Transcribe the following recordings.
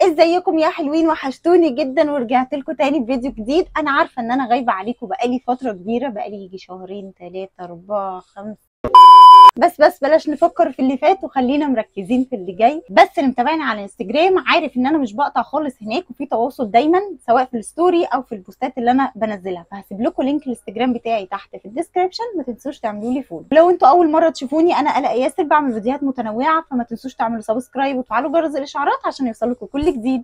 ازيكم يا حلوين وحشتوني جدا ورجعت لكم تاني بفيديو جديد انا عارفه ان انا غايبه عليكم بقالي فتره كبيره بقالي يجي شهرين ثلاثة أربعة خمسة بس بس بلاش نفكر في اللي فات وخلينا مركزين في اللي جاي بس اللي متابعني على الانستجرام عارف ان انا مش بقطع خالص هناك وفي تواصل دايما سواء في الستوري او في البوستات اللي انا بنزلها فهسيب لكم لينك الانستجرام بتاعي تحت في الديسكربشن ما تنسوش تعملوا لي فولو لو انتوا اول مره تشوفوني انا الاء ياسر بعمل فيديوهات متنوعه فما تنسوش تعملوا سبسكرايب وتفعلوا جرس الاشعارات عشان يوصلكم كل جديد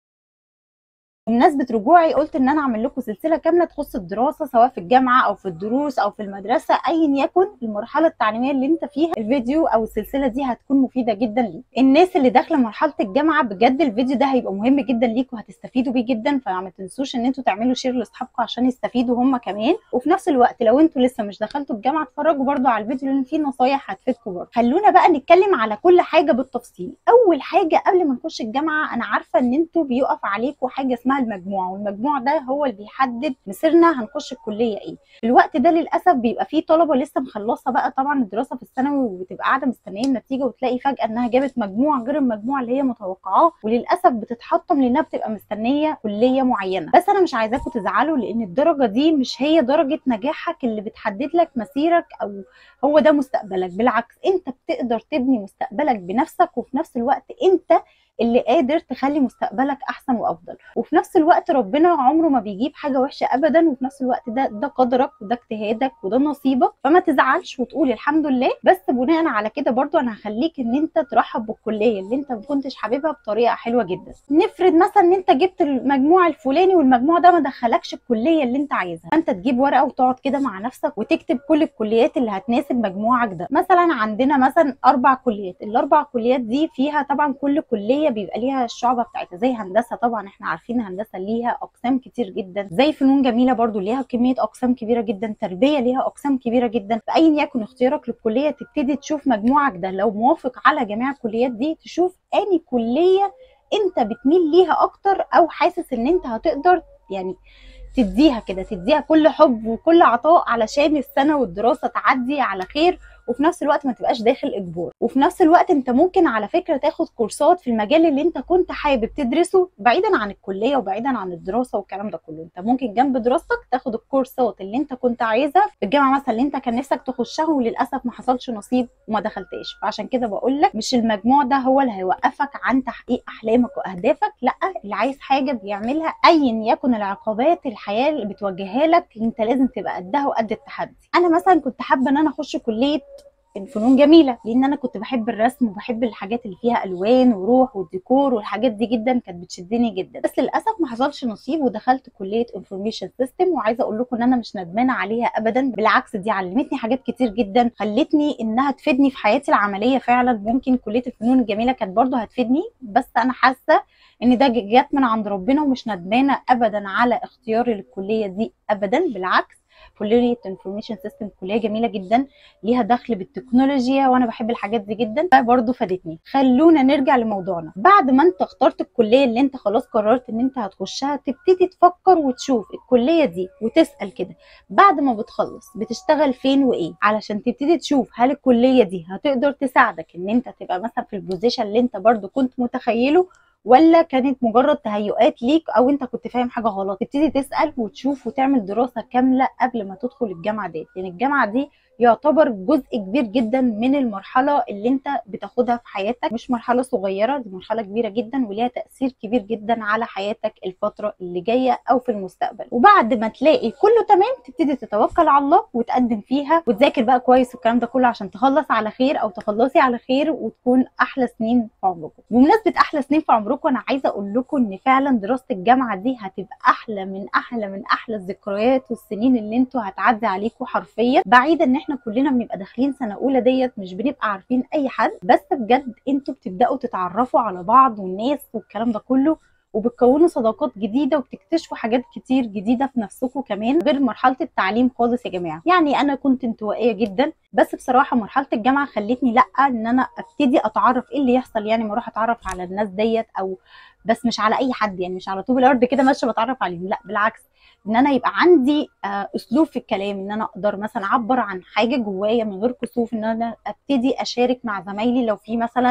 بمناسبه رجوعي قلت ان انا اعمل لكم سلسله كامله تخص الدراسه سواء في الجامعه او في الدروس او في المدرسه ايا يكن المرحله التعليميه اللي انت فيها الفيديو او السلسله دي هتكون مفيده جدا ليك الناس اللي داخله مرحله الجامعه بجد الفيديو ده هيبقى مهم جدا ليكم وهتستفيدوا بيه جدا فما تنسوش ان انتوا تعملوا شير لاصحابكم عشان يستفيدوا هم كمان وفي نفس الوقت لو انتوا لسه مش دخلتوا الجامعه اتفرجوا برده على الفيديو لان فيه نصايح هتفيدكم برده خلونا بقى نتكلم على كل حاجه بالتفصيل اول حاجه قبل ما نخش الجامعه انا عارفه ان انتوا بيقف عليكم حاجه اسمها المجموع والمجموع ده هو اللي بيحدد مصيرنا هنخش الكليه ايه في الوقت ده للاسف بيبقى فيه طلبه لسه مخلصه بقى طبعا الدراسه في الثانوي وبتبقى قاعده مستنيه النتيجه وتلاقي فجاه انها جابت مجموع غير المجموع اللي هي متوقعاه وللاسف بتتحطم لانها بتبقى مستنيه كليه معينه بس انا مش عايزاكم تزعلوا لان الدرجه دي مش هي درجه نجاحك اللي بتحدد لك مسيرك او هو ده مستقبلك بالعكس انت بتقدر تبني مستقبلك بنفسك وفي نفس الوقت انت اللي قادر تخلي مستقبلك احسن وافضل وفي نفس الوقت ربنا عمره ما بيجيب حاجه وحشه ابدا وفي نفس الوقت ده ده قدرك وده اجتهادك وده نصيبك فما تزعلش وتقول الحمد لله بس بناء على كده برضو انا هخليك ان انت ترحب بالكليه اللي انت ما كنتش حاببها بطريقه حلوه جدا نفرض مثلا ان انت جبت المجموع الفلاني والمجموع ده ما دخلكش الكليه اللي انت عايزها فانت تجيب ورقه وتقعد كده مع نفسك وتكتب كل الكليات اللي هتناسب مجموعك ده مثلا عندنا مثلا اربع كليات الاربع كليات دي فيها طبعا كل كليه بيبقى ليها الشعبه بتاعتها زي هندسه طبعا احنا عارفين هندسه ليها اقسام كتير جدا زي فنون جميله برضو ليها كميه اقسام كبيره جدا تربيه ليها اقسام كبيره جدا فايا يكن اختيارك للكليه تبتدي تشوف مجموعك ده لو موافق على جميع الكليات دي تشوف اني كليه انت بتميل ليها اكتر او حاسس ان انت هتقدر يعني تديها كده تديها كل حب وكل عطاء علشان السنه والدراسه تعدي على خير وفي نفس الوقت ما تبقاش داخل اجبار وفي نفس الوقت انت ممكن على فكره تاخد كورسات في المجال اللي انت كنت حابب تدرسه بعيدا عن الكليه وبعيدا عن الدراسه والكلام ده كله انت ممكن جنب دراستك تاخد الكورسات اللي انت كنت عايزها في الجامعه مثلا اللي انت كان نفسك تخشها وللاسف ما حصلش نصيب وما دخلتاش فعشان كده بقول لك مش المجموع ده هو اللي هيوقفك عن تحقيق احلامك واهدافك لا اللي عايز حاجه بيعملها ايا يكن العقبات الحياه اللي بتواجهها لك انت لازم تبقى قدها وقد التحدي انا مثلا كنت حابه ان انا اخش كليه الفنون جميله لان انا كنت بحب الرسم وبحب الحاجات اللي فيها الوان وروح والديكور والحاجات دي جدا كانت بتشدني جدا بس للاسف ما حصلش نصيب ودخلت كليه انفورميشن سيستم وعايزه اقول لكم ان انا مش ندمانه عليها ابدا بالعكس دي علمتني حاجات كتير جدا خلتني انها تفيدني في حياتي العمليه فعلا ممكن كليه الفنون الجميله كانت برضو هتفيدني بس انا حاسه ان ده جت من عند ربنا ومش ندمانه ابدا على اختياري للكليه دي ابدا بالعكس كليه انفورميشن سيستم كليه جميله جدا ليها دخل بالتكنولوجيا وانا بحب الحاجات دي جدا فبرضه فادتني خلونا نرجع لموضوعنا بعد ما انت اخترت الكليه اللي انت خلاص قررت ان انت هتخشها تبتدي تفكر وتشوف الكليه دي وتسال كده بعد ما بتخلص بتشتغل فين وايه علشان تبتدي تشوف هل الكليه دي هتقدر تساعدك ان انت تبقى مثلا في البوزيشن اللي انت برضه كنت متخيله ولا كانت مجرد تهيؤات ليك او انت كنت فاهم حاجه غلط تبتدي تسال وتشوف وتعمل دراسه كامله قبل ما تدخل الجامعه دي لان يعني الجامعه دي يعتبر جزء كبير جدا من المرحله اللي انت بتاخدها في حياتك مش مرحله صغيره دي مرحله كبيره جدا وليها تاثير كبير جدا على حياتك الفتره اللي جايه او في المستقبل وبعد ما تلاقي كله تمام تبتدي تتوكل على الله وتقدم فيها وتذاكر بقى كويس والكلام ده كله عشان تخلص على خير او تخلصي على خير وتكون احلى سنين في عمركم بمناسبه احلى سنين في عمركم انا عايزه اقول لكم ان فعلا دراسه الجامعه دي هتبقى احلى من احلى من احلى الذكريات والسنين اللي انتوا هتعدي عليكم حرفيا بعيدا ان احنا كلنا بنبقى داخلين سنه اولى ديت مش بنبقى عارفين اي حد بس بجد انتوا بتبداوا تتعرفوا على بعض والناس والكلام ده كله وبتكونوا صداقات جديده وبتكتشفوا حاجات كتير جديده في نفسكم كمان غير مرحله التعليم خالص يا جماعه يعني انا كنت انطوائيه جدا بس بصراحه مرحله الجامعه خلتني لا ان انا ابتدي اتعرف ايه اللي يحصل يعني ما اروح اتعرف على الناس ديت او بس مش على اي حد يعني مش على طوب الارض كده ماشيه بتعرف عليهم لا بالعكس ان انا يبقى عندي آه، اسلوب في الكلام ان انا اقدر مثلا اعبر عن حاجه جوايا من غير كسوف ان انا ابتدي اشارك مع زمايلي لو في مثلا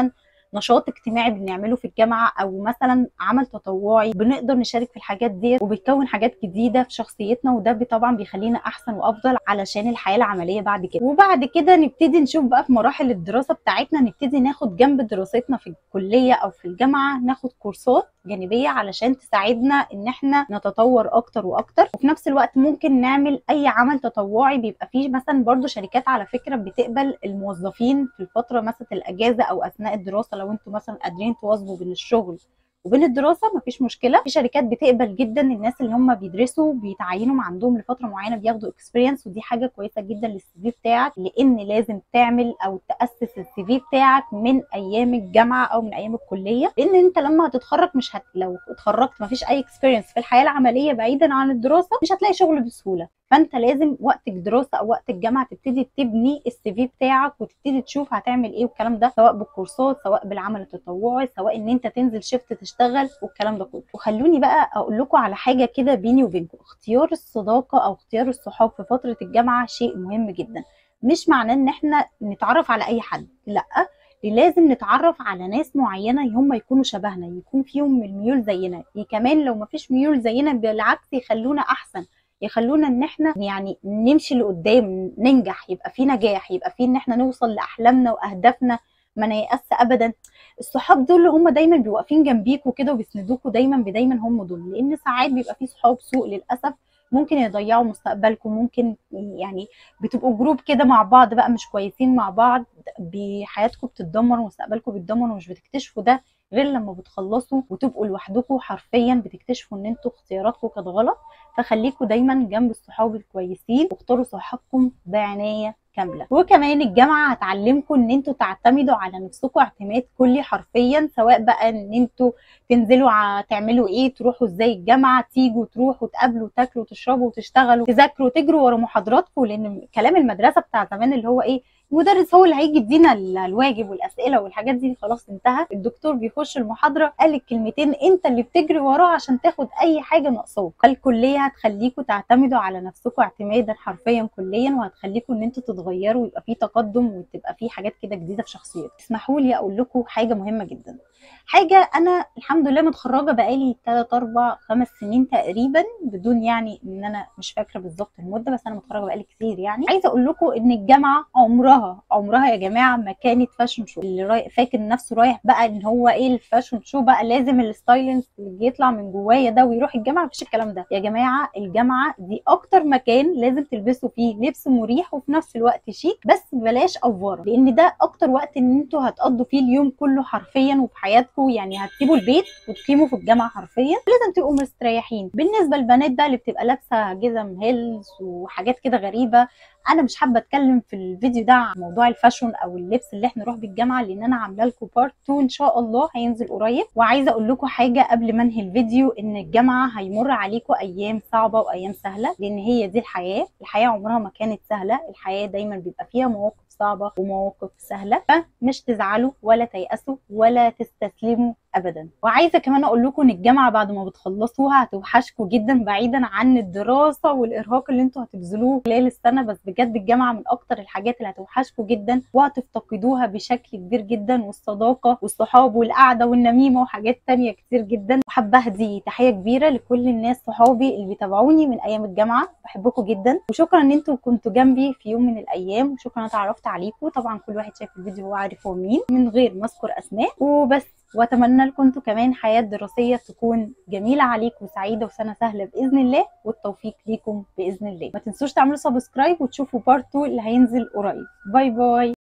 نشاط اجتماعي بنعمله في الجامعه او مثلا عمل تطوعي بنقدر نشارك في الحاجات دي وبتكون حاجات جديده في شخصيتنا وده طبعا بيخلينا احسن وافضل علشان الحياه العمليه بعد كده وبعد كده نبتدي نشوف بقى في مراحل الدراسه بتاعتنا نبتدي ناخد جنب دراستنا في الكليه او في الجامعه ناخد كورسات جانبيه علشان تساعدنا ان احنا نتطور اكتر واكتر وفي نفس الوقت ممكن نعمل اي عمل تطوعي بيبقى فيه مثلا برضو شركات على فكره بتقبل الموظفين في الفتره مثلا الاجازه او اثناء الدراسه لو انتم مثلا قادرين تواظبوا بين الشغل وبين الدراسه مفيش مشكله في شركات بتقبل جدا الناس اللي هم بيدرسوا بيتعينوا عندهم لفتره معينه بياخدوا اكسبيرينس ودي حاجه كويسه جدا للسي في بتاعك لان لازم تعمل او تاسس السي في بتاعك من ايام الجامعه او من ايام الكليه لان انت لما هتتخرج مش هت... لو اتخرجت مفيش اي اكسبيرينس في الحياه العمليه بعيدا عن الدراسه مش هتلاقي شغل بسهوله فانت لازم وقت الدراسه او وقت الجامعه تبتدي تبني السي في بتاعك وتبتدي تشوف هتعمل ايه والكلام ده سواء بالكورسات سواء بالعمل التطوعي سواء ان انت تنزل شيفت تشتغل والكلام ده كله وخلوني بقى اقول لكم على حاجه كده بيني وبينكم اختيار الصداقه او اختيار الصحاب في فتره الجامعه شيء مهم جدا مش معناه ان احنا نتعرف على اي حد لا لازم نتعرف على ناس معينه هم يكونوا شبهنا يكون فيهم الميول زينا كمان لو مفيش ميول زينا بالعكس يخلونا احسن يخلونا ان احنا يعني نمشي لقدام ننجح يبقى في نجاح يبقى في ان احنا نوصل لاحلامنا واهدافنا ما نيأس ابدا الصحاب دول اللي هم دايما بيبقوا واقفين جنبيكوا كده وبيسندوكوا دايما بدايما هم دول لان ساعات بيبقى في صحاب سوء للاسف ممكن يضيعوا مستقبلكم ممكن يعني بتبقوا جروب كده مع بعض بقى مش كويسين مع بعض بحياتكم بتتدمر ومستقبلكم بيتدمر ومش بتكتشفوا ده غير لما بتخلصوا وتبقوا لوحدكم حرفيا بتكتشفوا ان انتوا اختياراتكم كانت غلط فخليكم دايما جنب الصحاب الكويسين واختاروا صحابكم بعنايه كامله وكمان الجامعه هتعلمكم ان انتوا تعتمدوا على نفسكم اعتماد كلي حرفيا سواء بقى ان انتوا تنزلوا تعملوا ايه تروحوا ازاي الجامعه تيجوا تروحوا تقابلوا تاكلوا تشربوا وتشتغلوا تذاكروا تجروا ورا محاضراتكم لان كلام المدرسه بتاع زمان اللي هو ايه المدرس هو اللي هيجي يدينا الواجب والاسئله والحاجات دي خلاص انتهى الدكتور بيخش المحاضره قال الكلمتين انت اللي بتجري وراه عشان تاخد اي حاجه ناقصاك الكليه هتخليكم تعتمدوا على نفسكم اعتمادا حرفيا كليا وهتخليكم ان انتوا تتغيروا ويبقى في تقدم وتبقى في حاجات كده جديده في شخصيتك اسمحوا لي اقول لكم حاجه مهمه جدا حاجه انا الحمد لله متخرجه بقالي 3 4 5 سنين تقريبا بدون يعني ان انا مش فاكره بالظبط المده بس انا متخرجه بقالي كتير يعني عايزه اقول لكم ان الجامعه عمرها عمرها يا جماعه ما كانت فاشن شو اللي راي... فاكر نفسه رايح بقى ان هو ايه الفاشن شو بقى لازم الستايلنس اللي يطلع من جوايا ده ويروح الجامعه مفيش الكلام ده يا جماعه الجامعه دي اكتر مكان لازم تلبسوا فيه لبس مريح وفي نفس الوقت شيك بس بلاش افوره لان ده اكتر وقت ان انتوا هتقضوا فيه اليوم كله حرفيا وفي حياتكم يعني هتسيبوا البيت وتقيموا في الجامعه حرفيا لازم تبقوا مستريحين بالنسبه للبنات بقى اللي بتبقى لابسه جزم هيلز وحاجات كده غريبه انا مش حابه اتكلم في الفيديو ده عن موضوع الفاشون او اللبس اللي احنا نروح بيه الجامعه لان انا عامله لكم بارت 2 ان شاء الله هينزل قريب وعايزه اقول لكم حاجه قبل ما انهي الفيديو ان الجامعه هيمر عليكم ايام صعبه وايام سهله لان هي دي الحياه الحياه عمرها ما كانت سهله الحياه دايما بيبقى فيها مواقف صعبه ومواقف سهله فمش تزعلوا ولا تيأسوا ولا تستسلموا ابدا وعايزه كمان اقول لكم ان الجامعه بعد ما بتخلصوها هتوحشكم جدا بعيدا عن الدراسه والارهاق اللي انتوا هتبذلوه خلال السنه بس بجد الجامعه من اكتر الحاجات اللي هتوحشكم جدا وهتفتقدوها بشكل كبير جدا والصداقه والصحاب والقعده والنميمه وحاجات تانية كتير جدا وحابه اهدي تحيه كبيره لكل الناس صحابي اللي بيتابعوني من ايام الجامعه بحبكم جدا وشكرا ان انتوا كنتوا جنبي في يوم من الايام وشكرا ان اتعرفت عليكم طبعا كل واحد شايف الفيديو هو عارف هو مين من غير ما اذكر اسماء وبس واتمنى لكم انتوا كمان حياه دراسيه تكون جميله عليكم وسعيده وسنه سهله باذن الله والتوفيق ليكم باذن الله ما تنسوش تعملوا سبسكرايب وتشوفوا بارت 2 اللي هينزل قريب باي باي